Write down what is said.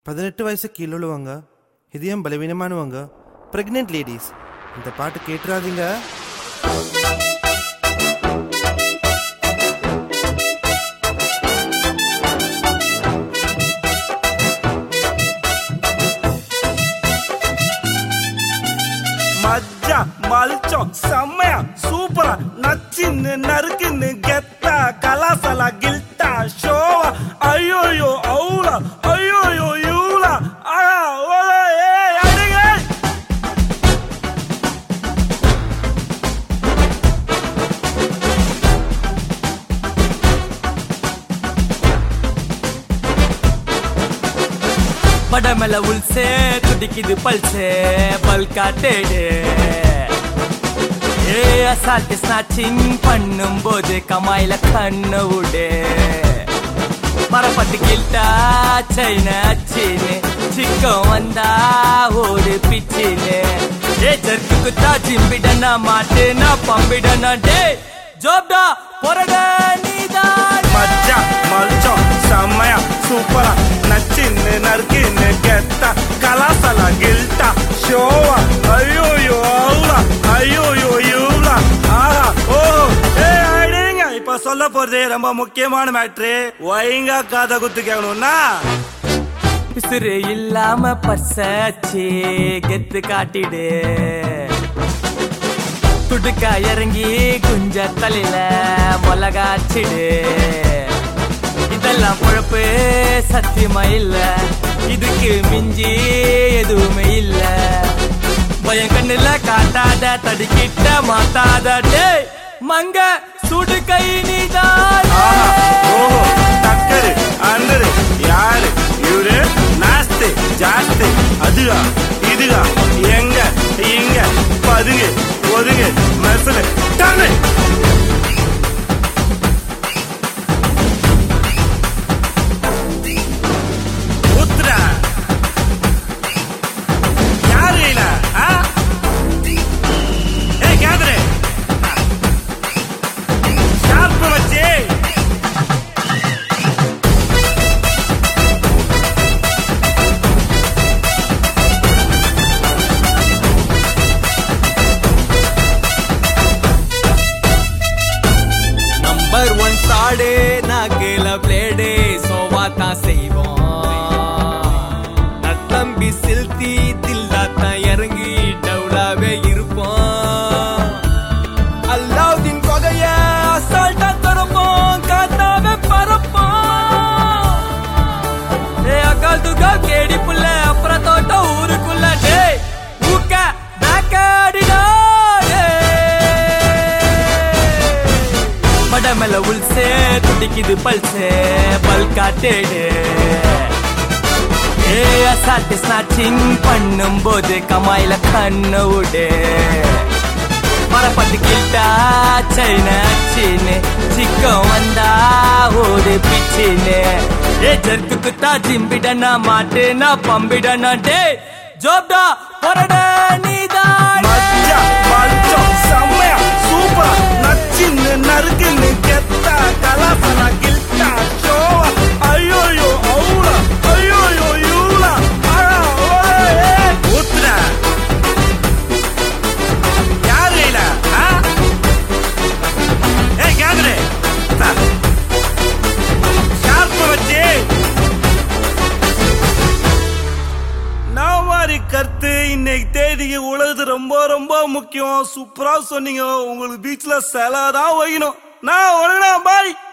பதினெட்டு வயசு கீழே உள்ளவங்க இதயம் பலவீனமானவங்க ப்ரெக்னென்ட் லேடிஸ் இந்த பாட்டு கேட்டுறாதீங்க மஜ்ஜா மல்ச்சம் செம்மையா சூப்பரா நச்சின்னு நறுக்குன்னு கெத்தா கலாசலா கில்ட்டா ஷோவா ஐயோயோ அவுலா ஐயோயோ யூலா ஆயா ஓலா ஏய் அடிங்க படமெல உள்சே துடிக்குது பல்சே பல்கா தேடு ஏ அசால்ட் ஸ்நாச்சிங் பண்ணும் போது கமாயில கண்ணு விடு மரப்பட்டு கில்ட்டா சைன அச்சின்னு சிக்கம் வந்தா ஓடு பிச்சின்னு ஏ ஜர்க்கு குத்தா ஜிம்பிடனா மாட்டுனா பம்பிடனா டே ஜோப்டா பொறட நீதான் மஜ்ஜா மல்ச்சம் செம்மையா சூப்பரா நச்சின்னு நறுக்குன்னு கெத்தா கலாசலா கில்ட்டா ஷோவா ஐயோயோ அவுலா ஐயோயோ யூலா ஆஹா ஓ ஏய் அடிங்க இப்ப சொல்ல போறது ரொம்ப முக்கியமான மேட்ரு ஒயங்கா காதை குத்து கேட்கணும்னா பிசுறு இல்லாம பர்சாச்சு கெத்து காட்டிடு துடுக்கா இறங்கி குஞ்ச தலையில மிளகாச்சிடு இதெல்லாம் பொழப்பு சத்தியமா இல்ல இதுக்கு மிஞ்சி எதுவுமே இல்ல பயம் கண்ணுல காட்டாத தடுக்கிட்ட மாட்டாத டேய் மங்க சுடு கை நீதான் ஆஹா ஓஹோ டக்கரு அண்டரு யாரு இவரு நாஸ்து ஜாஸ்து அதுகா இதுகா எங்க இங்க பதுங்கு ஒதுங்கு மெசலு டன்னு ஊத்துடா யாரு இல்ல ஆ ஏய் கேதுரு ஷார்ப்பு வச்சு நம்பர் ஒன் சாடு நாகேல பிளேடு சோவா தான் செய்வோம் நத்தம்பி சில்தி தில்லா தான் இறங்கி டவுலாவே இருப்போம் அல்லாவுதீன் கொகைய அசால்ட்டா தரப்போம் காத்தாவே பறப்போம் ஏ அக்கால் துக்கா கேடி புள்ள அப்புறம் தோட்டம் ஊருக்குள்ள டேய் ஊக்க பேக்காடிடா படமெல உள்சே துடிக்குது பல்சே பல்கா தேடு ஏ அசால்ட் ஸ்நாச்சிங் பண்ணும் போது கமாயில கண்ணு விடு மரப்பட்டு கில்ட்டா சைன அச்சின்னு சிக்கம் வந்தா ஓடு பிச்சின்னு ஏ ஜர்க்கு குத்தா ஜிம்பிடனா மாட்டுனா பம்பிடனா டே ஜோப்டா பொறட நீதான் மஜ்ஜா மல்ச்சம் செம்மையா சூப்பரா நச்சின்னு நறுக்குன்னு கெத்தா கலாசலா கில்ட்டா ஷோவா ஐயோயோ அவுலா ஐயோயோ யூலா ஆயா ஓலே ஏய் ஊத்துடா யாரு இல்ல ஆ ஏய் கேதுரு ஷார்ப்பு வச்சு நான் மாதிரி கருத்து இன்னைக்கு தேதிக்கு உலகத்து ரொம்ப ரொம்ப முக்கியம் சூப்பரா சொன்னீங்க உங்களுக்கு பீச்ல சிலை தான் வைக்கணும் நான் ஒழுங்கா பாய்